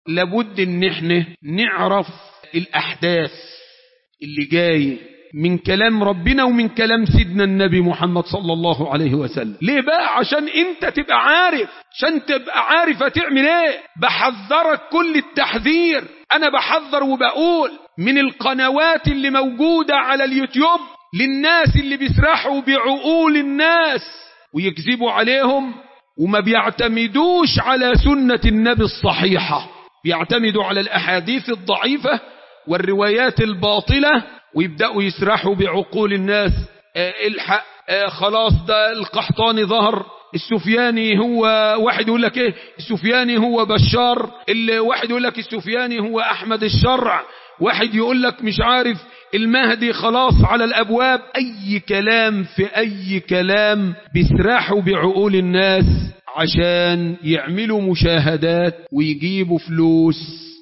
لابد ان احنا نعرف الاحداث اللي جايه من كلام ربنا ومن كلام سيدنا النبي محمد صلى الله عليه وسلم ليه بقى عشان انت تبقى عارف عشان تبقى عارف هتعمل ايه بحذرك كل التحذير انا بحذر وبقول من القنوات اللي موجودة على اليوتيوب للناس اللي بيسرحوا بعقول الناس ويكذبوا عليهم وما بيعتمدوش على سنة النبي الصحيحة بيعتمدوا على الأحاديث الضعيفة والروايات الباطلة ويبدأوا يسرحوا بعقول الناس آه الحق آه خلاص ده القحطاني ظهر السفياني هو واحد يقول لك ايه السفياني هو بشار اللي واحد يقول لك السفياني هو احمد الشرع واحد يقول لك مش عارف المهدي خلاص على الابواب اي كلام في اي كلام بيسرحوا بعقول الناس عشان يعملوا مشاهدات ويجيبوا فلوس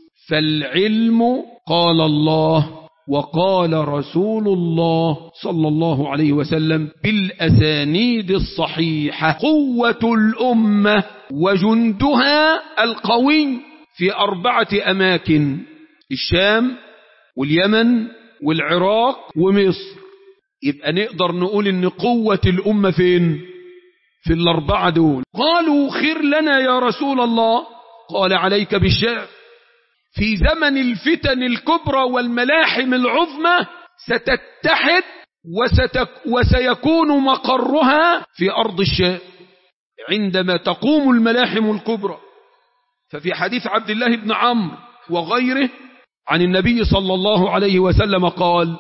فالعلم قال الله وقال رسول الله صلى الله عليه وسلم بالأسانيد الصحيحة قوة الأمة وجندها القوي في أربعة أماكن الشام واليمن والعراق ومصر يبقى نقدر نقول ان قوة الأمة فين في الأربعة دول قالوا خير لنا يا رسول الله قال عليك بالشعر في زمن الفتن الكبرى والملاحم العظمى ستتحد وستك وسيكون مقرها في أرض الشام عندما تقوم الملاحم الكبرى ففي حديث عبد الله بن عمرو وغيره عن النبي صلى الله عليه وسلم قال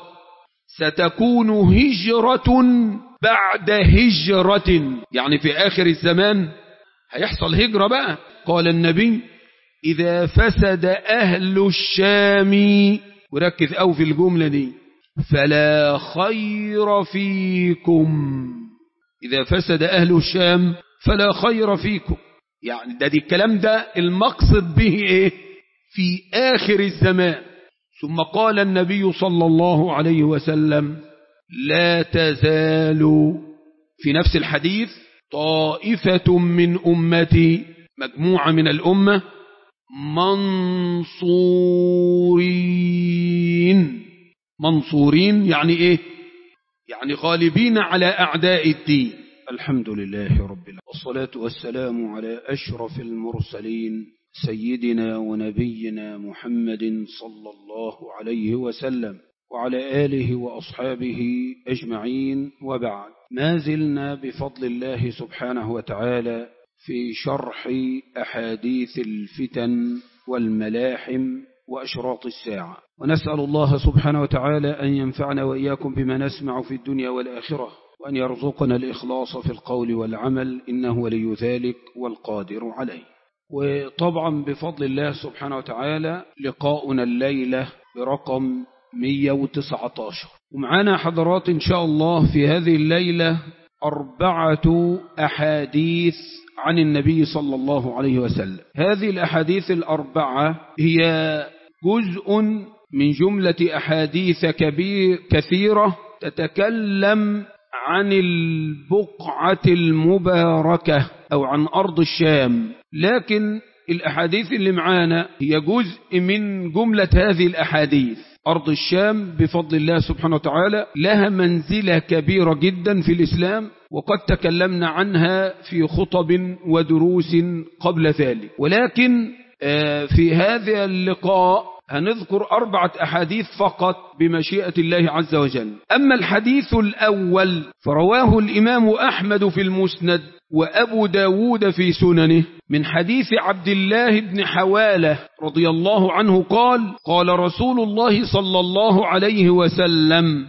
ستكون هجرة بعد هجرة يعني في آخر الزمان هيحصل هجرة بقى قال النبي إذا فسد أهل الشام وركز أو في الجملة دي فلا خير فيكم إذا فسد أهل الشام فلا خير فيكم يعني ده دي الكلام ده المقصد به إيه في آخر الزمان ثم قال النبي صلى الله عليه وسلم لا تزال في نفس الحديث طائفة من أمتي مجموعة من الأمة منصورين منصورين يعني ايه يعني غالبين على أعداء الدين الحمد لله رب العالمين والصلاة والسلام على أشرف المرسلين سيدنا ونبينا محمد صلى الله عليه وسلم وعلى آله وأصحابه أجمعين وبعد ما زلنا بفضل الله سبحانه وتعالى في شرح أحاديث الفتن والملاحم وأشراط الساعة ونسأل الله سبحانه وتعالى أن ينفعنا وإياكم بما نسمع في الدنيا والآخرة وأن يرزقنا الإخلاص في القول والعمل إنه ولي ذلك والقادر عليه وطبعا بفضل الله سبحانه وتعالى لقاؤنا الليلة برقم 119 ومعنا حضرات إن شاء الله في هذه الليلة أربعة أحاديث عن النبي صلى الله عليه وسلم هذه الأحاديث الأربعة هي جزء من جملة أحاديث كبير كثيرة تتكلم عن البقعة المباركة أو عن أرض الشام لكن الأحاديث اللي معانا هي جزء من جملة هذه الأحاديث أرض الشام بفضل الله سبحانه وتعالى لها منزلة كبيرة جدا في الإسلام وقد تكلمنا عنها في خطب ودروس قبل ذلك ولكن في هذا اللقاء هنذكر أربعة أحاديث فقط بمشيئة الله عز وجل أما الحديث الأول فرواه الإمام أحمد في المسند وأبو داود في سننه من حديث عبد الله بن حوالة رضي الله عنه قال قال رسول الله صلى الله عليه وسلم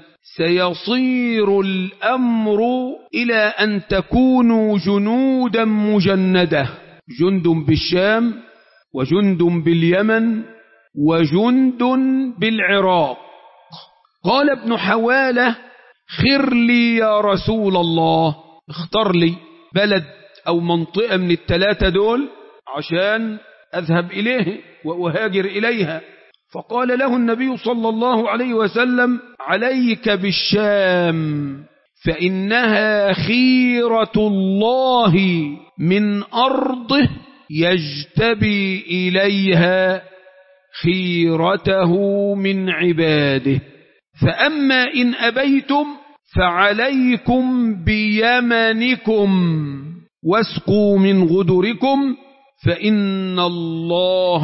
سيصير الأمر إلى أن تكونوا جنودا مجندة جند بالشام وجند باليمن وجند بالعراق قال ابن حوالة خر لي يا رسول الله اختار لي بلد أو منطقة من الثلاثة دول عشان أذهب إليه وأهاجر إليها فقال له النبي صلى الله عليه وسلم عليك بالشام فإنها خيرة الله من أرضه يجتبي إليها خيرته من عباده فأما إن أبيتم فعليكم بيمنكم واسقوا من غدركم فإن الله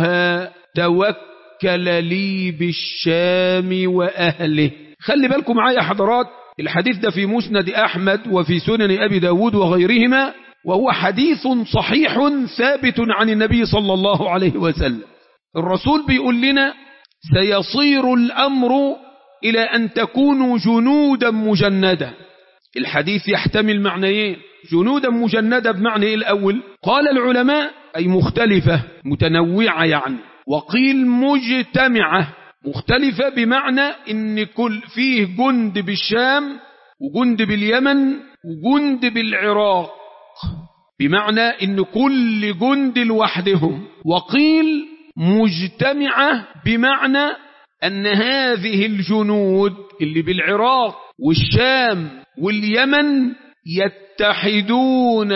توكل لي بالشام وأهله خلي بالكم معايا حضرات الحديث ده في مسند أحمد وفي سنن أبي داود وغيرهما وهو حديث صحيح ثابت عن النبي صلى الله عليه وسلم الرسول بيقول لنا سيصير الأمر إلى أن تكونوا جنودا مجندة الحديث يحتمل معنيين جنودا مجندة بمعنى إيه الأول قال العلماء أي مختلفة متنوعة يعني وقيل مجتمعة مختلفة بمعنى إن كل فيه جند بالشام وجند باليمن وجند بالعراق بمعنى إن كل جند لوحدهم وقيل مجتمعة بمعنى أن هذه الجنود اللي بالعراق والشام واليمن يتحدون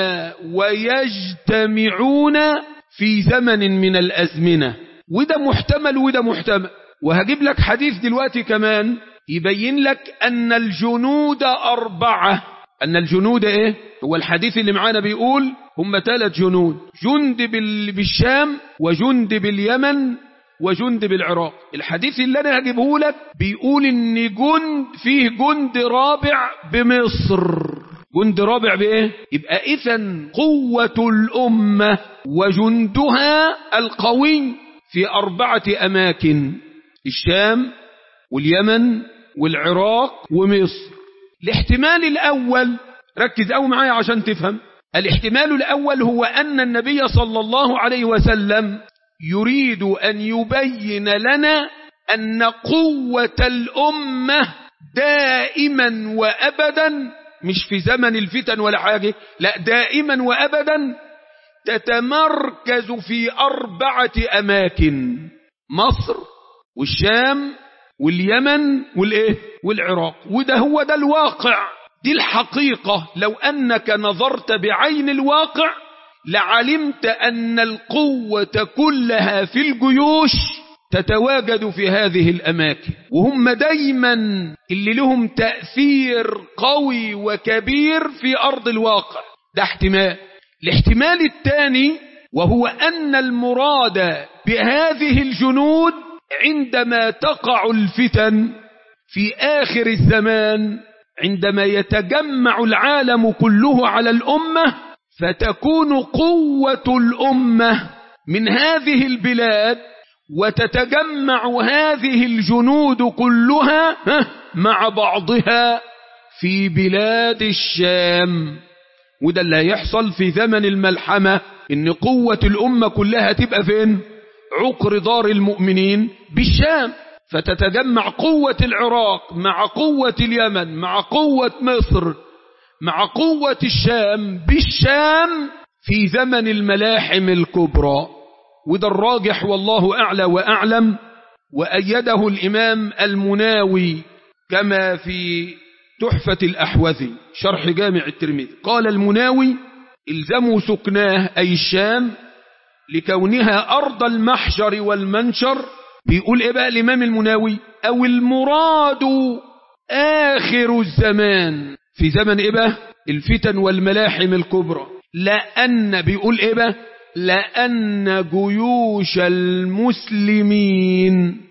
ويجتمعون في زمن من الأزمنة وده محتمل وده محتمل وهجيب لك حديث دلوقتي كمان يبين لك أن الجنود أربعة أن الجنود إيه هو الحديث اللي معانا بيقول هم ثلاث جنود جند بالشام وجند باليمن وجند بالعراق الحديث اللي أنا هجيبه لك بيقول إن جند فيه جند رابع بمصر جند رابع بإيه يبقى إذا قوة الأمة وجندها القوي في أربعة أماكن الشام واليمن والعراق ومصر الاحتمال الأول ركز أو معايا عشان تفهم الاحتمال الأول هو أن النبي صلى الله عليه وسلم يريد أن يبين لنا أن قوة الأمة دائما وأبدا مش في زمن الفتن ولا حاجة لا دائما وأبدا تتمركز في أربعة أماكن مصر والشام واليمن والإيه والعراق وده هو ده الواقع دي الحقيقة لو أنك نظرت بعين الواقع لعلمت أن القوة كلها في الجيوش تتواجد في هذه الأماكن وهم دايما اللي لهم تأثير قوي وكبير في أرض الواقع ده احتمال الاحتمال الثاني وهو أن المراد بهذه الجنود عندما تقع الفتن في آخر الزمان عندما يتجمع العالم كله على الأمة فتكون قوة الأمة من هذه البلاد وتتجمع هذه الجنود كلها مع بعضها في بلاد الشام وده اللي هيحصل في زمن الملحمة ان قوة الأمة كلها تبقى فين عقر دار المؤمنين بالشام فتتجمع قوة العراق مع قوة اليمن مع قوة مصر مع قوة الشام بالشام في زمن الملاحم الكبرى وده الراجح والله أعلى وأعلم وأيده الإمام المناوي كما في تحفة الأحوذي شرح جامع الترمذي قال المناوي الزموا سكناه أي الشام لكونها أرض المحشر والمنشر بيقول إيه بقى الإمام المناوي أو المراد آخر الزمان في زمن إيه بقى الفتن والملاحم الكبرى لأن بيقول إيه بقى لأن جيوش المسلمين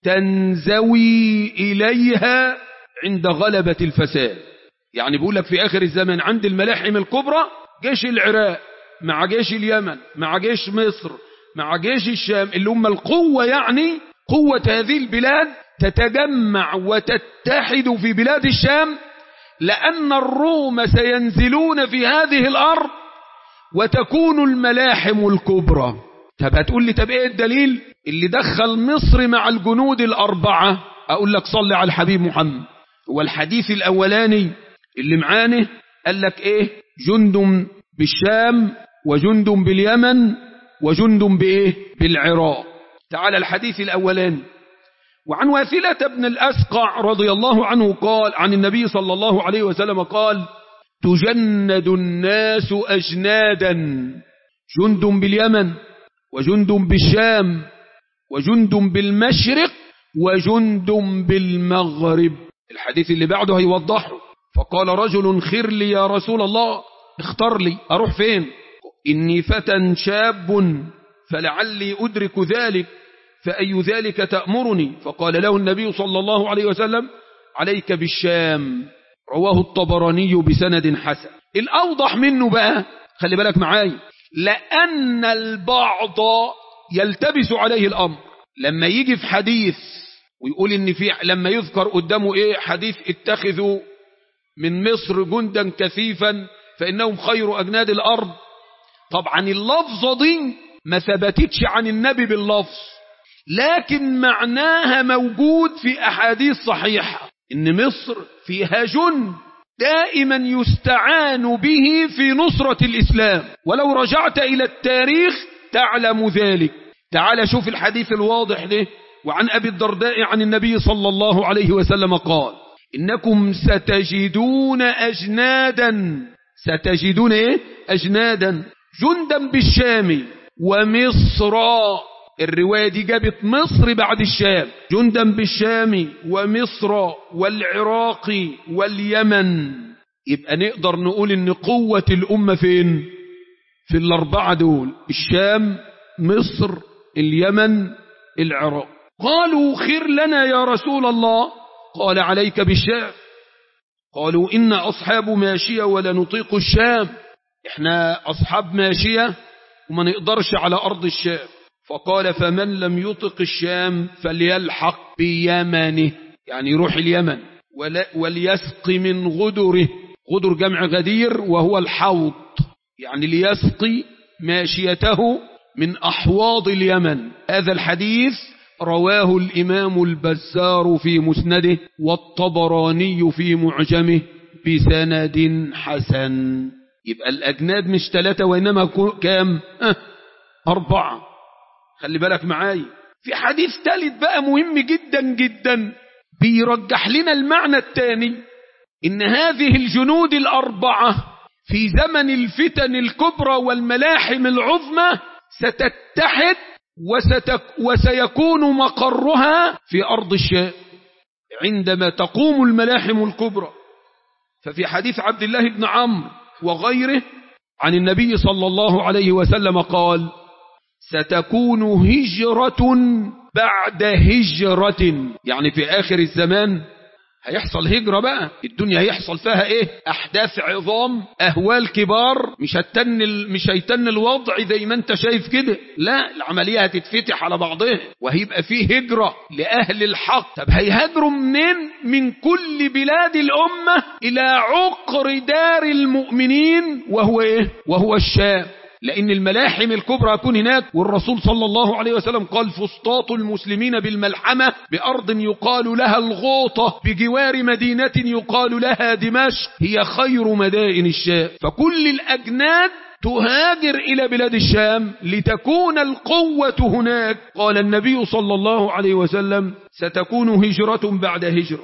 تنزوي إليها عند غلبة الفساد يعني بيقول لك في آخر الزمان عند الملاحم الكبرى جيش العراق مع جيش اليمن مع جيش مصر مع جيش الشام اللي هم القوة يعني قوة هذه البلاد تتجمع وتتحد في بلاد الشام لأن الروم سينزلون في هذه الأرض وتكون الملاحم الكبرى طب هتقول لي طب ايه الدليل اللي دخل مصر مع الجنود الأربعة أقول لك صلي على الحبيب محمد والحديث الأولاني اللي معانه قال لك ايه جند بالشام وجند باليمن وجند بايه بالعراق تعالى الحديث الأولاني وعن واثلة بن الأسقع رضي الله عنه قال عن النبي صلى الله عليه وسلم قال تجند الناس أجنادا جند باليمن وجند بالشام وجند بالمشرق وجند بالمغرب الحديث اللي بعده هيوضحه فقال رجل خر لي يا رسول الله اختار لي أروح فين إني فتى شاب فلعلي أدرك ذلك فأي ذلك تأمرني فقال له النبي صلى الله عليه وسلم عليك بالشام رواه الطبراني بسند حسن الأوضح منه بقى خلي بالك معاي لأن البعض يلتبس عليه الأمر لما يجي في حديث ويقول إن في لما يذكر قدامه إيه حديث اتخذوا من مصر جندا كثيفا فإنهم خير أجناد الأرض طبعا اللفظة دي ما ثبتتش عن النبي باللفظ لكن معناها موجود في أحاديث صحيحة إن مصر فيها جند دائما يستعان به في نصرة الإسلام ولو رجعت إلى التاريخ تعلم ذلك تعال شوف الحديث الواضح ده وعن أبي الدرداء عن النبي صلى الله عليه وسلم قال إنكم ستجدون أجنادا ستجدون إيه؟ أجنادا جندا بالشام ومصر الرواية دي جابت مصر بعد الشام جندا بالشام ومصر والعراق واليمن يبقى نقدر نقول ان قوة الأمة فين في الأربعة دول الشام مصر اليمن العراق قالوا خير لنا يا رسول الله قال عليك بالشام قالوا إن أصحاب ماشية ولا نطيق الشام إحنا أصحاب ماشية وما نقدرش على أرض الشام فقال فمن لم يطق الشام فليلحق بيمنه يعني يروح اليمن وليسقي من غدره غدر جمع غدير وهو الحوض يعني ليسقي ماشيته من أحواض اليمن هذا الحديث رواه الإمام البزار في مسنده والطبراني في معجمه بسند حسن يبقى الأجناد مش ثلاثة وإنما كام أه أربعة خلي بالك معاي في حديث ثالث بقى مهم جدا جدا بيرجح لنا المعنى الثاني إن هذه الجنود الأربعة في زمن الفتن الكبرى والملاحم العظمى ستتحد وستك وسيكون مقرها في أرض الشام عندما تقوم الملاحم الكبرى ففي حديث عبد الله بن عمرو وغيره عن النبي صلى الله عليه وسلم قال ستكون هجرة بعد هجرة يعني في آخر الزمان هيحصل هجرة بقى الدنيا هيحصل فيها ايه احداث عظام اهوال كبار مش هتن مش هيتن الوضع زي ما انت شايف كده لا العملية هتتفتح على بعضها وهيبقى فيه هجرة لأهل الحق طب هيهاجروا منين من كل بلاد الأمة إلى عقر دار المؤمنين وهو ايه وهو الشام لأن الملاحم الكبرى يكون هناك والرسول صلى الله عليه وسلم قال فسطاط المسلمين بالملحمة بأرض يقال لها الغوطة بجوار مدينة يقال لها دمشق هي خير مدائن الشام فكل الأجناد تهاجر إلى بلاد الشام لتكون القوة هناك قال النبي صلى الله عليه وسلم ستكون هجرة بعد هجرة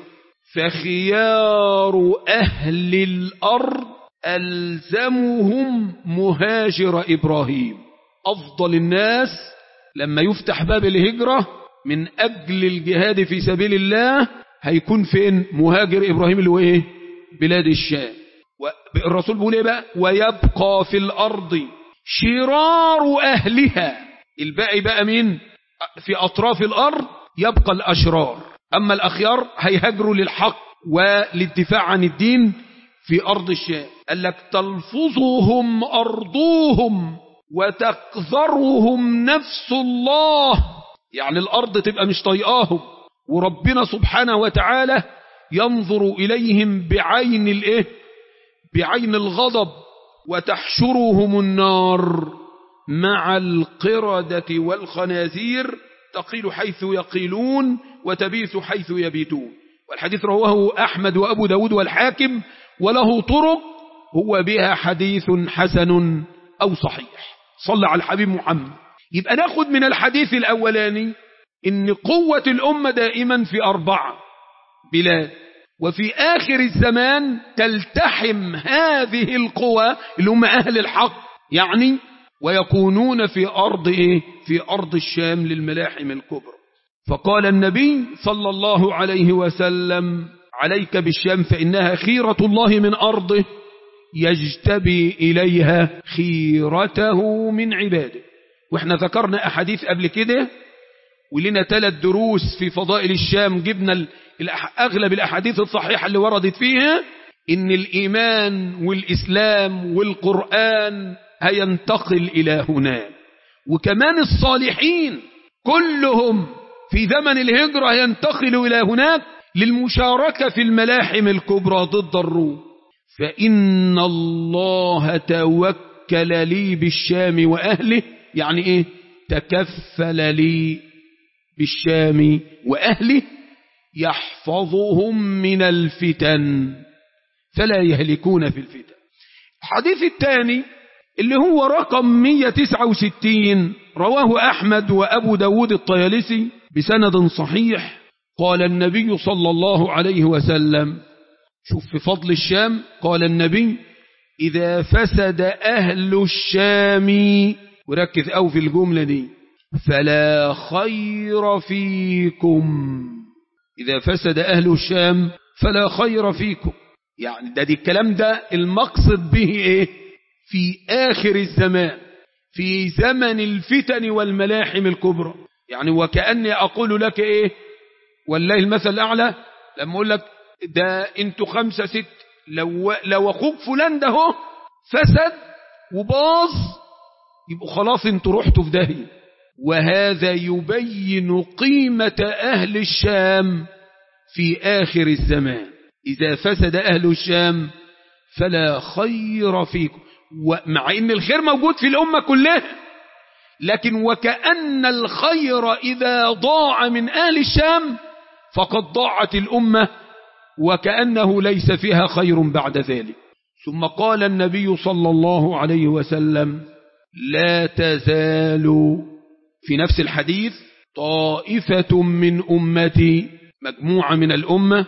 فخيار أهل الأرض ألزمهم مهاجر إبراهيم أفضل الناس لما يفتح باب الهجرة من أجل الجهاد في سبيل الله هيكون فين مهاجر إبراهيم اللي هو إيه بلاد الشام الرسول بيقول إيه بقى ويبقى في الأرض شرار أهلها الباقي بقى مين في أطراف الأرض يبقى الأشرار أما الأخيار هيهاجروا للحق وللدفاع عن الدين في أرض الشام قال لك تلفظهم أرضوهم وتقذرهم نفس الله يعني الأرض تبقى مش طيقاهم وربنا سبحانه وتعالى ينظر إليهم بعين الإيه بعين الغضب وتحشرهم النار مع القردة والخنازير تقيل حيث يقيلون وتبيث حيث يبيتون والحديث رواه أحمد وأبو داود والحاكم وله طرق هو بها حديث حسن أو صحيح صلى على الحبيب محمد يبقى ناخد من الحديث الأولاني إن قوة الأمة دائما في أربعة بلاد وفي آخر الزمان تلتحم هذه القوى اللي هم أهل الحق يعني ويكونون في أرض إيه؟ في أرض الشام للملاحم الكبرى فقال النبي صلى الله عليه وسلم عليك بالشام فإنها خيرة الله من أرضه يجتبي إليها خيرته من عباده واحنا ذكرنا أحاديث قبل كده ولنا ثلاث دروس في فضائل الشام جبنا أغلب الأحاديث الصحيحة اللي وردت فيها إن الإيمان والإسلام والقرآن هينتقل إلى هناك وكمان الصالحين كلهم في زمن الهجرة ينتقلوا إلى هناك للمشاركة في الملاحم الكبرى ضد الروم فإن الله توكل لي بالشام وأهله يعني إيه تكفل لي بالشام وأهله يحفظهم من الفتن فلا يهلكون في الفتن الحديث الثاني اللي هو رقم 169 رواه أحمد وأبو داود الطيالسي بسند صحيح قال النبي صلى الله عليه وسلم شوف في فضل الشام قال النبي إذا فسد أهل الشام وركز أو في الجملة دي فلا خير فيكم إذا فسد أهل الشام فلا خير فيكم يعني ده دي الكلام ده المقصد به إيه في آخر الزمان في زمن الفتن والملاحم الكبرى يعني وكأني أقول لك إيه والله المثل الأعلى لما أقول لك ده انتوا خمسة ست لو, لو أخوك فلان ده هو فسد وباظ يبقوا خلاص انتوا رحتوا في داهية وهذا يبين قيمة أهل الشام في آخر الزمان إذا فسد أهل الشام فلا خير فيكم ومع ان الخير موجود في الأمة كلها لكن وكأن الخير إذا ضاع من أهل الشام فقد ضاعت الأمة وكأنه ليس فيها خير بعد ذلك ثم قال النبي صلى الله عليه وسلم لا تزال في نفس الحديث طائفة من أمتي مجموعة من الأمة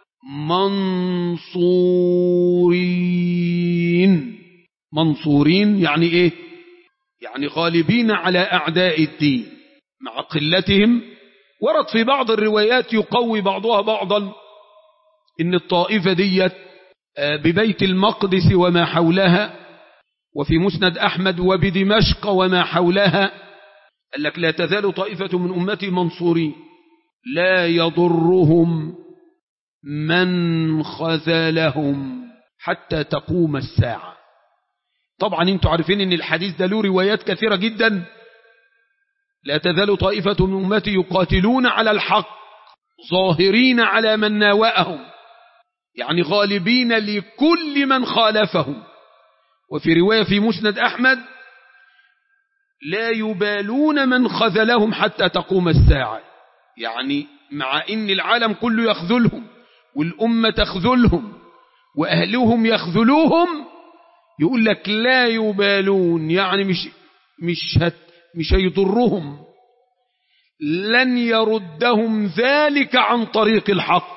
منصورين منصورين يعني إيه يعني غالبين على أعداء الدين مع قلتهم ورد في بعض الروايات يقوي بعضها بعضا إن الطائفة ديت ببيت المقدس وما حولها وفي مسند أحمد وبدمشق وما حولها قال لك لا تزال طائفة من أمتي منصورين لا يضرهم من خذلهم حتى تقوم الساعة طبعا انتوا عارفين ان الحديث ده له روايات كثيرة جدا لا تزال طائفة من أمتي يقاتلون على الحق ظاهرين على من ناوأهم يعني غالبين لكل من خالفهم وفي رواية في مسند أحمد لا يبالون من خذلهم حتى تقوم الساعة يعني مع إن العالم كله يخذلهم والأمة تخذلهم وأهلهم يخذلوهم يقول لك لا يبالون يعني مش مش هت مش هيضرهم لن يردهم ذلك عن طريق الحق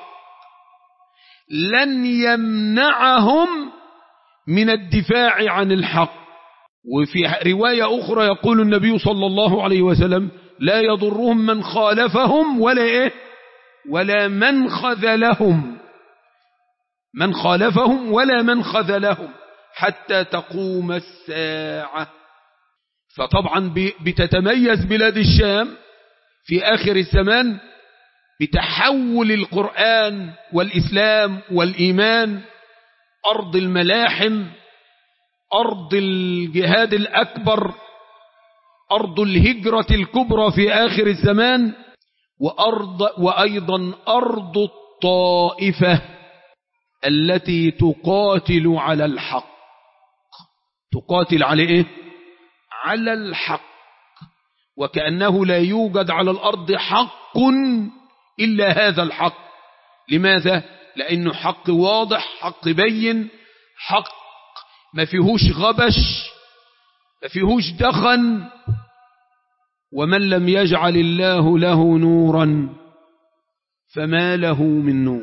لن يمنعهم من الدفاع عن الحق وفي رواية أخرى يقول النبي صلى الله عليه وسلم لا يضرهم من خالفهم ولا إيه ولا من خذلهم من خالفهم ولا من خذلهم حتى تقوم الساعة فطبعا بتتميز بلاد الشام في آخر الزمان بتحول القرآن والإسلام والإيمان أرض الملاحم أرض الجهاد الأكبر أرض الهجرة الكبرى في آخر الزمان وأرض وأيضا أرض الطائفة التي تقاتل على الحق تقاتل على إيه؟ على الحق وكأنه لا يوجد على الأرض حق إلا هذا الحق لماذا؟ لأنه حق واضح حق بين حق ما فيهوش غبش ما فيهوش دخن ومن لم يجعل الله له نورا فما له من نور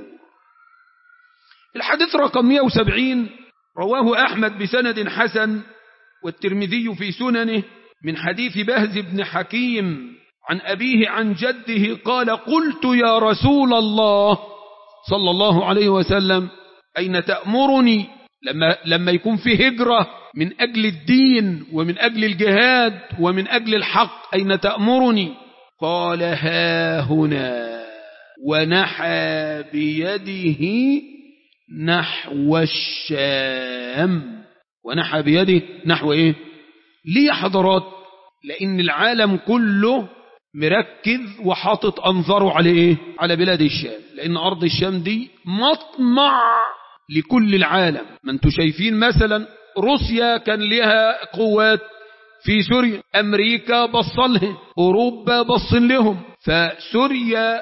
الحديث رقم 170 رواه أحمد بسند حسن والترمذي في سننه من حديث بهز بن حكيم عن أبيه عن جده قال قلت يا رسول الله صلى الله عليه وسلم أين تأمرني لما, لما يكون في هجرة من أجل الدين ومن أجل الجهاد ومن أجل الحق أين تأمرني قال ها هنا ونحى بيده نحو الشام ونحى بيده نحو ايه ليه حضرات لان العالم كله مركز وحاطط انظاره على ايه على بلاد الشام لان ارض الشام دي مطمع لكل العالم ما انتوا شايفين مثلا روسيا كان لها قوات في سوريا امريكا بصلها اوروبا بص لهم فسوريا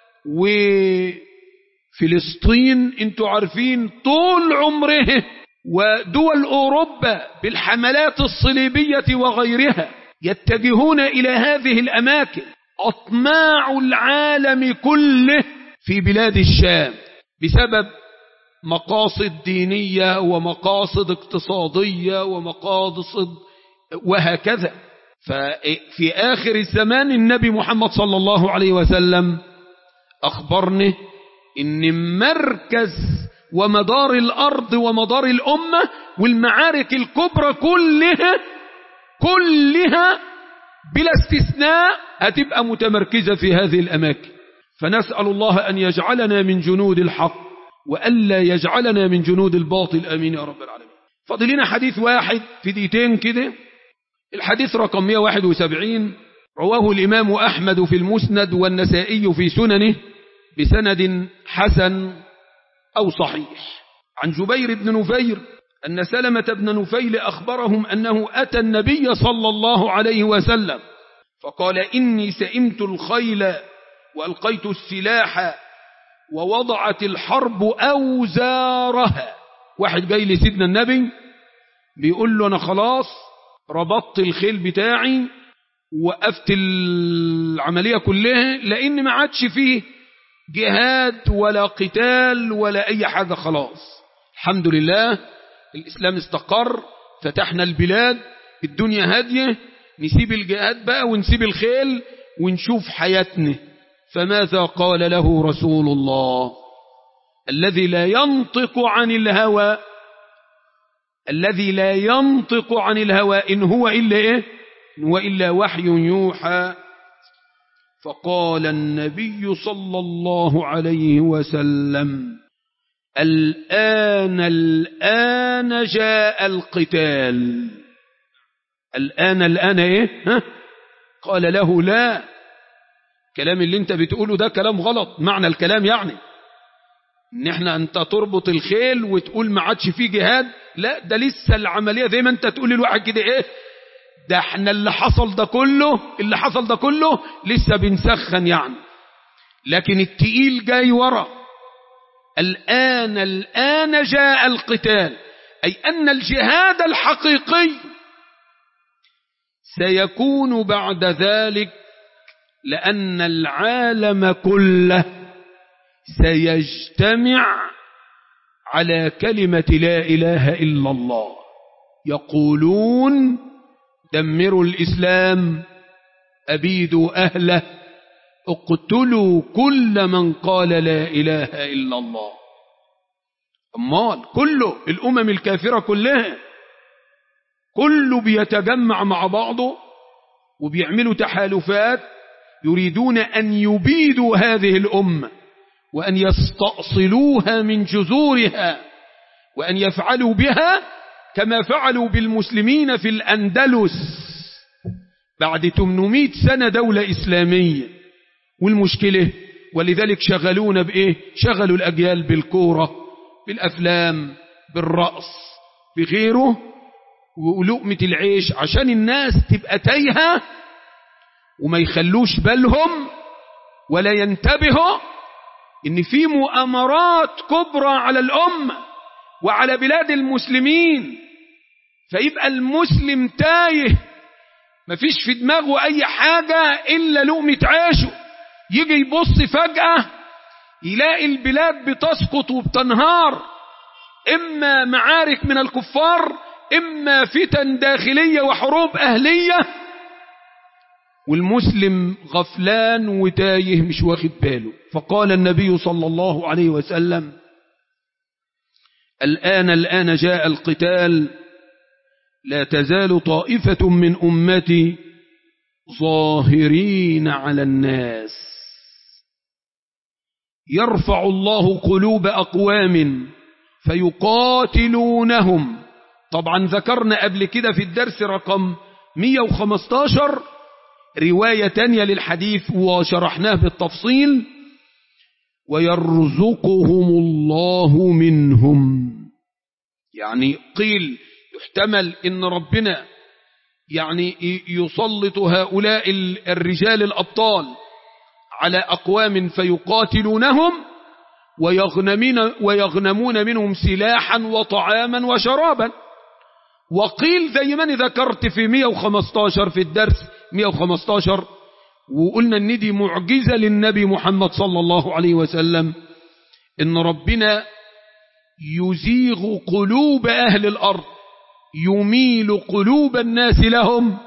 وفلسطين انتوا عارفين طول عمره ودول اوروبا بالحملات الصليبية وغيرها يتجهون الى هذه الاماكن اطماع العالم كله في بلاد الشام بسبب مقاصد دينية ومقاصد اقتصادية ومقاصد وهكذا ففي آخر الزمان النبي محمد صلى الله عليه وسلم أخبرني إن مركز ومدار الأرض ومدار الأمة والمعارك الكبرى كلها كلها بلا استثناء هتبقى متمركزة في هذه الأماكن فنسأل الله أن يجعلنا من جنود الحق وألا يجعلنا من جنود الباطل أمين يا رب العالمين فضلنا حديث واحد في دقيقتين كده الحديث رقم 171 رواه الإمام أحمد في المسند والنسائي في سننه بسند حسن أو صحيح عن جبير بن نفير أن سلمة بن نفيل أخبرهم أنه أتى النبي صلى الله عليه وسلم فقال إني سئمت الخيل وألقيت السلاح ووضعت الحرب أوزارها واحد جاي لسيدنا النبي بيقول له أنا خلاص ربطت الخيل بتاعي وقفت العملية كلها لأن ما عادش فيه جهاد ولا قتال ولا أي حاجة خلاص الحمد لله الإسلام استقر فتحنا البلاد الدنيا هادية نسيب الجهاد بقى ونسيب الخيل ونشوف حياتنا فماذا قال له رسول الله الذي لا ينطق عن الهوى الذي لا ينطق عن الهوى إن هو إلا إيه إن هو إلا وحي يوحى فقال النبي صلى الله عليه وسلم الآن الآن جاء القتال الآن الآن إيه ها؟ قال له لا كلام اللي انت بتقوله ده كلام غلط معنى الكلام يعني ان احنا انت تربط الخيل وتقول ما عادش فيه جهاد لا ده لسه العملية زي ما انت تقول للواحد كده ايه ده احنا اللي حصل ده كله اللي حصل ده كله لسه بنسخن يعني لكن التقيل جاي ورا الآن الآن جاء القتال أي أن الجهاد الحقيقي سيكون بعد ذلك لأن العالم كله سيجتمع على كلمة لا إله إلا الله يقولون دمروا الإسلام أبيدوا أهله اقتلوا كل من قال لا إله إلا الله أمال كله الأمم الكافرة كلها كله بيتجمع مع بعضه وبيعملوا تحالفات يريدون أن يبيدوا هذه الأمة وأن يستأصلوها من جذورها وأن يفعلوا بها كما فعلوا بالمسلمين في الأندلس بعد 800 سنة دولة إسلامية والمشكلة ولذلك شغلونا بإيه شغلوا الأجيال بالكورة بالأفلام بالرأس بغيره ولقمة العيش عشان الناس تبقى تايهة وما يخلوش بالهم ولا ينتبهوا ان في مؤامرات كبرى على الأمة وعلى بلاد المسلمين فيبقى المسلم تايه مفيش في دماغه أي حاجة إلا لقمة عيشه يجي يبص فجأة يلاقي البلاد بتسقط وبتنهار إما معارك من الكفار إما فتن داخلية وحروب أهلية والمسلم غفلان وتايه مش واخد باله فقال النبي صلى الله عليه وسلم الآن الآن جاء القتال لا تزال طائفة من أمتي ظاهرين على الناس يرفع الله قلوب أقوام فيقاتلونهم طبعا ذكرنا قبل كده في الدرس رقم 115 رواية تانية للحديث وشرحناه بالتفصيل ويرزقهم الله منهم يعني قيل يحتمل ان ربنا يعني يسلط هؤلاء الرجال الأبطال على أقوام فيقاتلونهم ويغنمين ويغنمون منهم سلاحا وطعاما وشرابا وقيل زي ما ذكرت في 115 في الدرس 115 وقلنا ان دي معجزة للنبي محمد صلى الله عليه وسلم ان ربنا يزيغ قلوب أهل الأرض يميل قلوب الناس لهم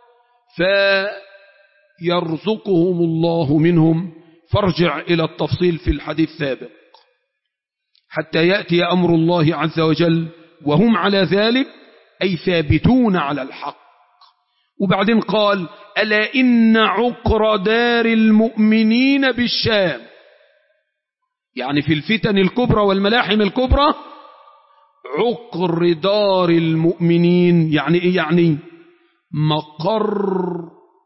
فيرزقهم الله منهم فارجع إلى التفصيل في الحديث السابق حتى يأتي أمر الله عز وجل وهم على ذلك أي ثابتون على الحق وبعدين قال ألا إن عقر دار المؤمنين بالشام يعني في الفتن الكبرى والملاحم الكبرى عقر دار المؤمنين يعني إيه يعني مقر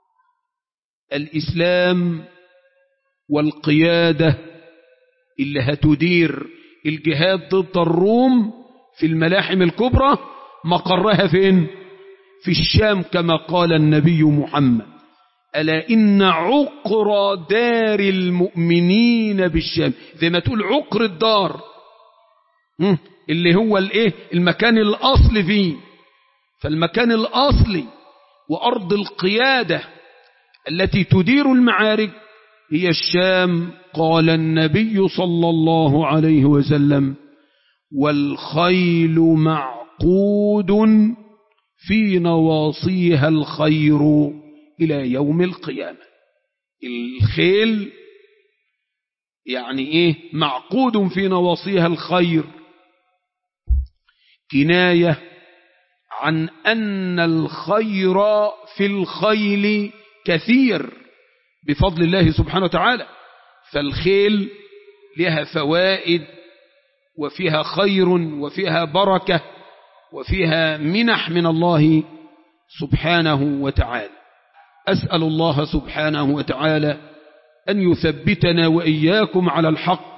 الإسلام والقيادة اللي هتدير الجهاد ضد الروم في الملاحم الكبرى مقرها فين في الشام كما قال النبي محمد ألا إن عقر دار المؤمنين بالشام زي ما تقول عقر الدار اللي هو الايه المكان الأصلي فيه فالمكان الأصلي وأرض القيادة التي تدير المعارك هي الشام قال النبي صلى الله عليه وسلم والخيل معقود في نواصيها الخير إلى يوم القيامة الخيل يعني إيه معقود في نواصيها الخير كناية عن أن الخير في الخيل كثير بفضل الله سبحانه وتعالى فالخيل لها فوائد وفيها خير وفيها بركة وفيها منح من الله سبحانه وتعالى أسأل الله سبحانه وتعالى أن يثبتنا وإياكم على الحق